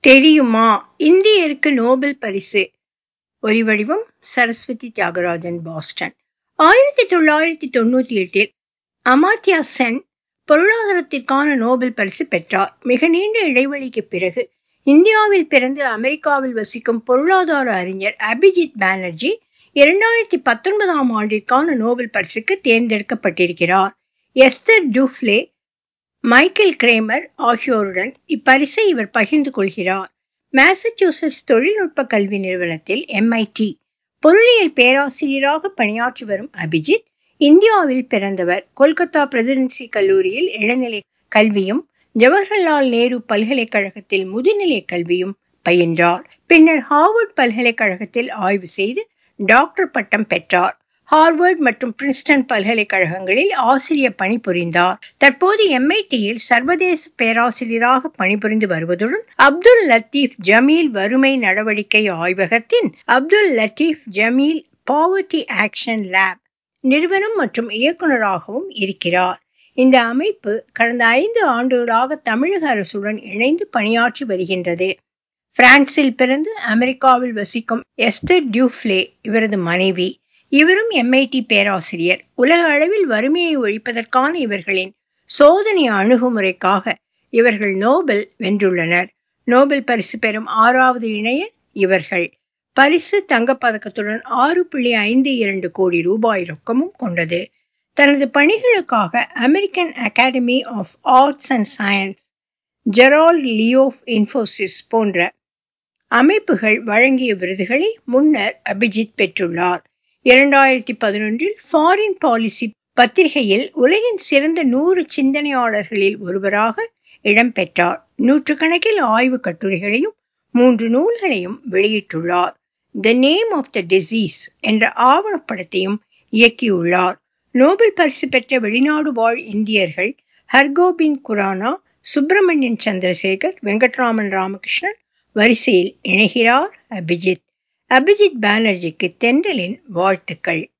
தெரியுமா இந்தியருக்கு நோபல் பரிசு ஒலிவடிவம் சரஸ்வதி தியாகராஜன் பாஸ்டன் ஆயிரத்தி தொள்ளாயிரத்தி தொண்ணூத்தி எட்டில் அமாத்யா சென் பொருளாதாரத்திற்கான நோபல் பரிசு பெற்றார் மிக நீண்ட இடைவெளிக்கு பிறகு இந்தியாவில் பிறந்து அமெரிக்காவில் வசிக்கும் பொருளாதார அறிஞர் அபிஜித் பானர்ஜி இரண்டாயிரத்தி பத்தொன்பதாம் ஆண்டிற்கான நோபல் பரிசுக்கு தேர்ந்தெடுக்கப்பட்டிருக்கிறார் எஸ்தர் டூஃப்லே மைக்கேல் கிரேமர் ஆகியோருடன் இப்பரிசை இவர் பகிர்ந்து கொள்கிறார் மாசச்சூசெட்ஸ் தொழில்நுட்ப கல்வி நிறுவனத்தில் எம்ஐடி பொருளியல் பேராசிரியராக பணியாற்றி வரும் அபிஜித் இந்தியாவில் பிறந்தவர் கொல்கத்தா பிரசிடென்சி கல்லூரியில் இளநிலை கல்வியும் ஜவஹர்லால் நேரு பல்கலைக்கழகத்தில் முதுநிலை கல்வியும் பயின்றார் பின்னர் ஹார்வர்ட் பல்கலைக்கழகத்தில் ஆய்வு செய்து டாக்டர் பட்டம் பெற்றார் ஹார்வர்ட் மற்றும் பிரின்ஸ்டன் பல்கலைக்கழகங்களில் ஆசிரியர் பணிபுரிந்தார் தற்போது எம்ஐடியில் சர்வதேச பேராசிரியராக பணிபுரிந்து வருவதுடன் அப்துல் லத்தீப் ஜமீல் வறுமை நடவடிக்கை ஆய்வகத்தின் Abdul Latif Jameel poverty action lab நிறுவனம் மற்றும் இயக்குநராகவும் இருக்கிறார் இந்த அமைப்பு கடந்த ஐந்து ஆண்டுகளாக தமிழக அரசுடன் இணைந்து பணியாற்றி வருகின்றது பிரான்சில் பிறந்து அமெரிக்காவில் வசிக்கும் எஸ்தர் டியூஃப்லே இவரது மனைவி இவரும் எம்ஐடி பேராசிரியர் உலக அளவில் வறுமையை ஒழிப்பதற்கான இவர்களின் சோதனை அணுகுமுறைக்காக இவர்கள் நோபல் வென்றுள்ளனர் நோபல் பரிசு பெறும் ஆறாவது இணையர் இவர்கள் பரிசு தங்கப்பதக்கத்துடன் ஆறு புள்ளி ஐந்து இரண்டு கோடி ரூபாய் ரொக்கமும் கொண்டது தனது பணிகளுக்காக American academy of arts and science Gerald Leo Infosys போன்ற அமைப்புகள் வழங்கிய விருதுகளை முன்னர் அபிஜித் பெற்றுள்ளார் இரண்டாயிரத்தி பதினொன்றில் ஃபாரின் பாலிசி பத்திரிகையில் உலகின் சிறந்த நூறு சிந்தனையாளர்களில் ஒருவராக இடம்பெற்றார் நூற்றுக்கணக்கில் ஆய்வு கட்டுரைகளையும் மூன்று நூல்களையும் வெளியிட்டுள்ளார் the name of the disease என்ற ஆவணப்படத்தையும் இயக்கியுள்ளார் நோபல் பரிசு பெற்ற வெளிநாடு வாழ் இந்தியர்கள் ஹர்கோபின் குரானா சுப்பிரமணியன் சந்திரசேகர் வெங்கட்ராமன் ராமகிருஷ்ணன் வரிசையில் இணைகிறார் அபிஜித் அபிஜித் பானர்ஜிக்கு தென்றலின் வாழ்த்துக்கள்